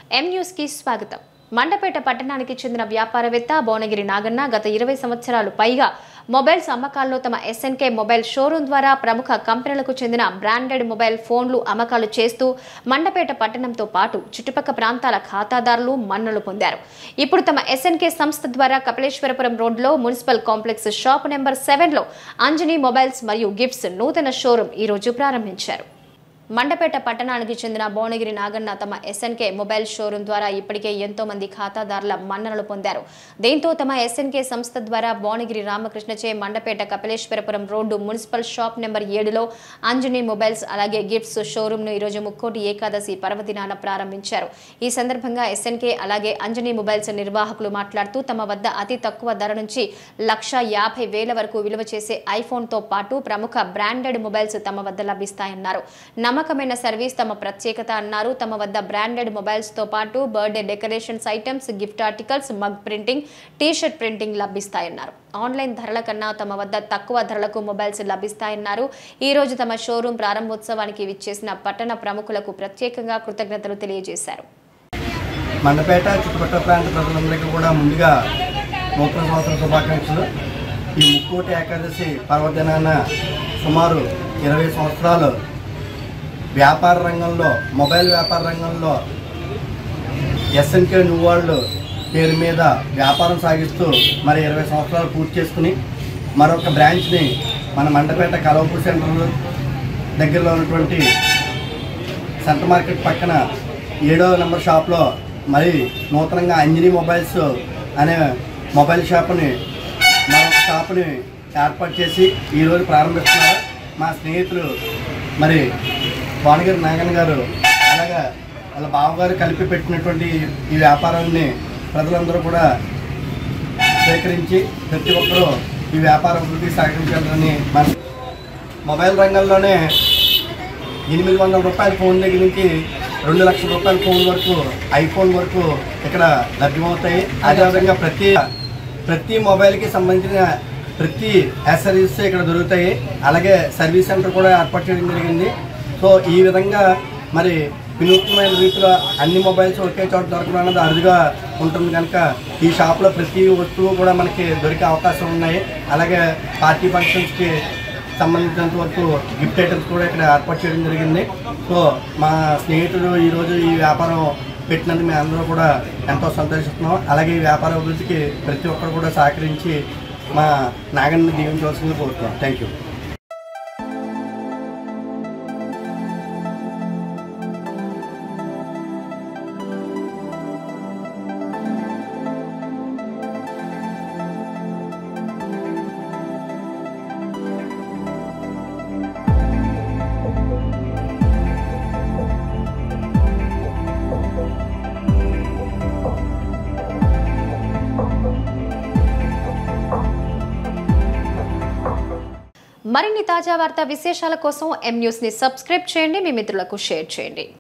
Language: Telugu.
ఎం న్యూస్ కి స్వాగతం మండపేట పట్టణానికి చెందిన వ్యాపారవేత్త భువనగిరి నాగన్న గత ఇరవై సంవత్సరాలు పైగా మొబైల్స్ అమ్మకాల్లో తమ ఎస్ఎన్కే మొబైల్ షోరూం ద్వారా ప్రముఖ కంపెనీలకు చెందిన బ్రాండెడ్ మొబైల్ ఫోన్లు అమ్మకాలు చేస్తూ మండపేట పట్టణంతో పాటు చుట్టుపక్కల ప్రాంతాల ఖాతాదారులు మన్నలు పొందారు ఇప్పుడు తమ ఎస్ఎన్కే సంస్థ ద్వారా కపిలేశ్వరపురం రోడ్లో మున్సిపల్ కాంప్లెక్స్ షాప్ నెంబర్ సెవెన్లో అంజనీ మొబైల్స్ మరియు గిఫ్ట్స్ నూతన షోరూం ఈ రోజు ప్రారంభించారు మండపేట పట్టణానికి చెందిన భువనగిరి నాగన్న తమ ఎస్ఎన్కే మొబైల్ షోరూం ద్వారా ఇప్పటికే ఎంతో మంది ఖాతాదారుల మన్ననలు పొందారు దీంతో తమ ఎస్ఎన్కే సంస్థ ద్వారా భువనగిరి రామకృష్ణచే Mandapeta Kapileswarapuram road municipal shop number ఏడులో అంజనీ మొబైల్స్ అలాగే గిఫ్ట్స్ షోరూంను ఈరోజు ముక్కోటి ఏకాదశి పర్వదినాన ప్రారంభించారు ఈ సందర్భంగా ఎస్ఎన్కే అలాగే అంజనీ మొబైల్స్ నిర్వాహకులు మాట్లాడుతూ తమ వద్ద అతి తక్కువ ధర నుంచి లక్ష యాభై వేల వరకు విలువ చేసే ఐఫోన్తో పాటు ప్రముఖ బ్రాండెడ్ మొబైల్స్ తమ వద్ద లభిస్తాయన్నారు నమ్మకమైన సర్వీస్ తమ ప్రత్యేకత అన్నారు తమ వద్ద బ్రాండెడ్ మొబైల్స్ తో పాటు birthday decorations items gift articles mug printing T shirt printing లభిస్తాయన్నారు ఆన్లైన్ ధరల కన్నా తమ వద్ద తక్కువ ధరలకు మొబైల్స్ లభిస్తాయన్నారు ఈ రోజు తమ షోరూం ప్రారంభోత్సవానికి విచ్చేసిన పట్టణ ప్రముఖులకు ప్రత్యేకంగా కృతజ్ఞతలు తెలియజేశారు మండపేట చుట్టుపక్కల ప్రాంత ప్రజలందరికీ కూడా ముందుగా నూతన సంవత్సర శుభాకాంక్షలు ఈ ముక్కోటి ఏకాదశి పర్వదినాన సుమారు ఇరవై సంవత్సరాలు వ్యాపార రంగంలో మొబైల్ వ్యాపార రంగంలో ఎస్ఎన్కే వాళ్ళు పేరు మీద వ్యాపారం సాగిస్తూ మరి ఇరవై సంవత్సరాలు పూర్తి చేసుకుని మరొక బ్రాంచ్ని మన మండపేట కలవపూర్ సెంటర్ దగ్గరలో ఉన్నటువంటి సెంటర్ మార్కెట్ పక్కన ఏడో నెంబర్ షాప్లో మరి నూతనంగా అంజనీ మొబైల్స్ అనే మొబైల్ షాప్ని మరొక షాప్ని ఏర్పాటు చేసి ఈరోజు ప్రారంభిస్తున్నారు మా స్నేహితులు మరి భువనగిరి నాగన్ గారు అలాగా వాళ్ళ బావగారు కలిపి పెట్టినటువంటి ఈ వ్యాపారాన్ని ప్రజలందరూ కూడా స్వీకరించి ప్రతి ఒక్కరూ ఈ వ్యాపార అభివృద్ధికి సహకరించాలని మన మొబైల్ రంగంలోనే ఎనిమిది వందల రూపాయల ఫోన్ దగ్గర నుంచి రెండు లక్షల రూపాయల ఫోన్ వరకు ఐఫోన్ వరకు ఇక్కడ లభ్యమవుతాయి అదేవిధంగా ప్రతి ప్రతి మొబైల్కి సంబంధించిన ప్రతి యాక్సరీస్ ఇక్కడ దొరుకుతాయి అలాగే సర్వీస్ సెంటర్ కూడా ఏర్పాటు చేయడం జరిగింది సో ఈ విధంగా మరి వినూత్నమైన రీతిలో అన్ని మొబైల్స్ ఒకే చోట దొరకడం అనేది అరుదుగా ఉంటుంది కనుక ఈ షాప్లో ప్రతి వస్తువు కూడా మనకి దొరికే అవకాశం ఉన్నాయి అలాగే పార్టీ ఫంక్షన్స్కి సంబంధించినంత వరకు గిఫ్ట్ ఐటమ్స్ కూడా ఇక్కడ ఏర్పాటు చేయడం జరిగింది సో మా స్నేహితుడు ఈరోజు ఈ వ్యాపారం పెట్టినందుకు మేము అందరూ కూడా ఎంతో సంతోషిస్తున్నాం అలాగే ఈ వ్యాపార అభివృద్ధికి ప్రతి ఒక్కరు కూడా సహకరించి మా నాగన్ని దీవించవలసింది కోరుతున్నాం థ్యాంక్ యూ మరిన్ని తాజా వార్తా విశేషాల కోసం ఎం న్యూస్ ని సబ్స్క్రైబ్ చేయండి మీ మిత్రులకు షేర్ చేయండి